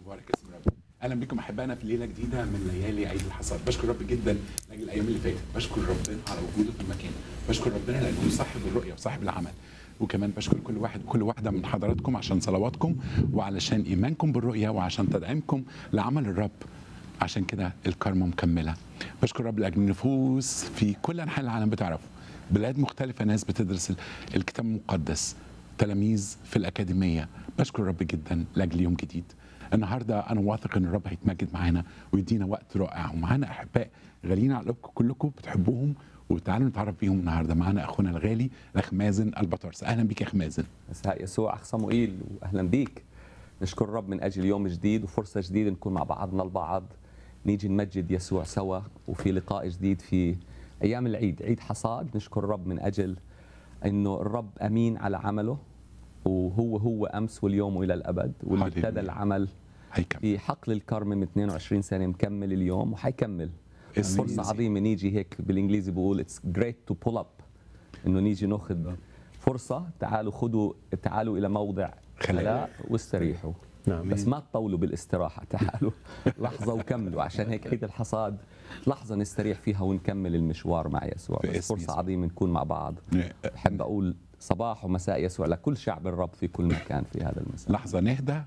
مبارك اسم رب اهلا بكم احبائنا في ليله جديده من ليالي عيد الحصاد بشكر رب جدا لاجل الايام اللي فاتت بشكر ربنا على وجوده في المكان بشكر ربنا لانه صاحب الرؤيه وصاحب العمل وكمان بشكر كل واحد وكل واحده من حضراتكم عشان صلواتكم وعلشان ايمانكم بالرؤيه وعشان تدعيمكم لعمل الرب عشان كده الكارما مكمله بشكر رب لاجل النفوس في كل انحاء العالم بتعرفوا بلاد مختلفه ناس بتدرس ال- الكتاب المقدس تلاميذ في الأكاديمية بشكر الرب جدا لأجل يوم جديد النهاردة أنا واثق أن الرب هيتمجد معانا ويدينا وقت رائع ومعانا أحباء غاليين على قلوبكم كلكم بتحبوهم وتعالوا نتعرف بيهم النهارده معانا اخونا الغالي الاخ مازن البطرس اهلا بيك يا اخ مازن مساء يسوع اخ صموئيل واهلا بيك نشكر الرب من اجل يوم جديد وفرصه جديده نكون مع بعضنا البعض نيجي نمجد يسوع سوا وفي لقاء جديد في ايام العيد عيد حصاد نشكر الرب من اجل انه الرب امين على عمله وهو هو امس واليوم والى الابد واللي هاليلويا. ابتدى العمل هيكمل في حقل الكرم من 22 سنه مكمل اليوم وحيكمل اسم فرصه المسيح. عظيمه نيجي هيك بالانجليزي بقول اتس جريت تو بول اب انه نيجي ناخذ فرصه تعالوا خذوا تعالوا الى موضع خلاء. خلاء واستريحوا نعم. بس ما تطولوا بالاستراحه تعالوا لحظه وكملوا عشان هيك عيد الحصاد لحظه نستريح فيها ونكمل المشوار مع يسوع باسم بس فرصه يسوع. عظيمه نكون مع بعض بحب اقول صباح ومساء يسوع لكل شعب الرب في كل مكان في هذا المساء لحظه نهدى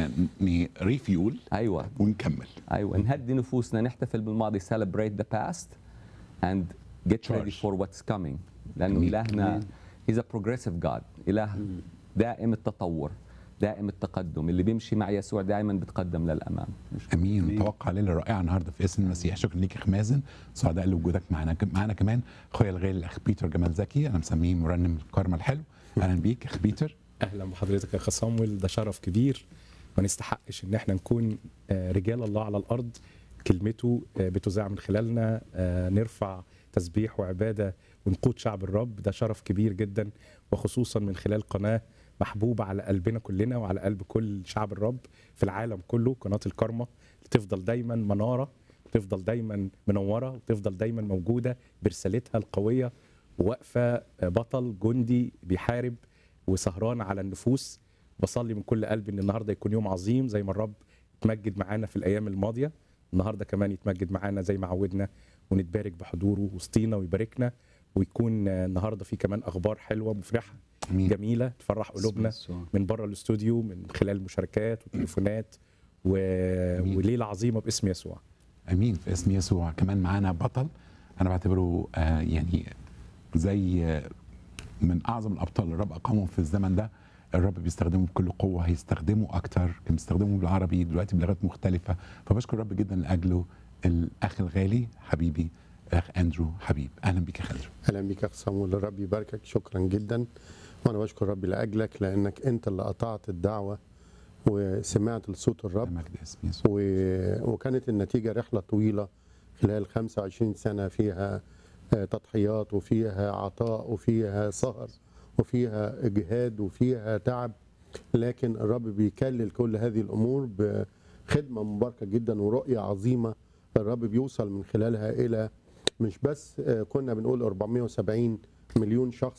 ونريف يقول ايوه ونكمل ايوه نهدي نفوسنا نحتفل بالماضي celebrate the past and get ready Charge. for what's coming لانه أمين. الهنا he's a progressive God اله دائم التطور دائم التقدم اللي بيمشي مع يسوع دائما بتقدم للامام امين نتوقع ليله رائعه النهارده في اسم المسيح شكرا ليك يا اخ مازن سعداء لوجودك معنا معنا كمان اخويا الغالي الاخ بيتر جمال زكي انا مسميه مرنم الكارما الحلو اهلا بيك يا اخ بيتر اهلا بحضرتك يا اخ صامويل ده شرف كبير ما نستحقش ان احنا نكون آه، رجال الله على الارض كلمته آه، بتذاع من خلالنا آه، نرفع تسبيح وعباده ونقود شعب الرب ده شرف كبير جدا وخصوصا من خلال قناه محبوبه على قلبنا كلنا وعلى قلب كل شعب الرب في العالم كله قناه الكرمه تفضل دايما مناره تفضل دايما منوره وتفضل دايما موجوده برسالتها القويه واقفه بطل جندي بيحارب وسهران على النفوس بصلي من كل قلبي ان النهارده يكون يوم عظيم زي ما الرب اتمجد معانا في الايام الماضيه النهارده كمان يتمجد معانا زي ما عودنا ونتبارك بحضوره وسطينا ويباركنا ويكون آه، النهارده في كمان اخبار حلوه مفرحه امين جميله تفرح قلوبنا من بره الاستوديو من خلال المشاركات والتليفونات و... أمين. وليله عظيمه باسم يسوع امين في اسم يسوع كمان معانا بطل انا بعتبره آه يعني زي آه من اعظم الابطال اللي الرب اقامهم في الزمن ده الرب بيستخدمه بكل قوه هيستخدمه اكتر كان بيستخدمه بالعربي دلوقتي بلغات مختلفه فبشكر الرب جدا لاجله الاخ الغالي حبيبي اخ اندرو حبيب اهلا بيك يا اخ اندرو اهلا بيك يا اخ صامويل الرب يباركك شكرا جدا وانا بشكر ربي لاجلك لانك انت اللي قطعت الدعوه وسمعت لصوت الرب مجد اسم يسوع و... وكانت النتيجه رحله طويله خلال 25 سنه فيها آه، تضحيات وفيها عطاء وفيها سهر وفيها اجهاد وفيها تعب لكن الرب بيكلل كل هذه الامور بخدمه مباركه جدا ورؤيه عظيمه الرب بيوصل من خلالها الى مش بس آه، كنا بنقول 470 مليون شخص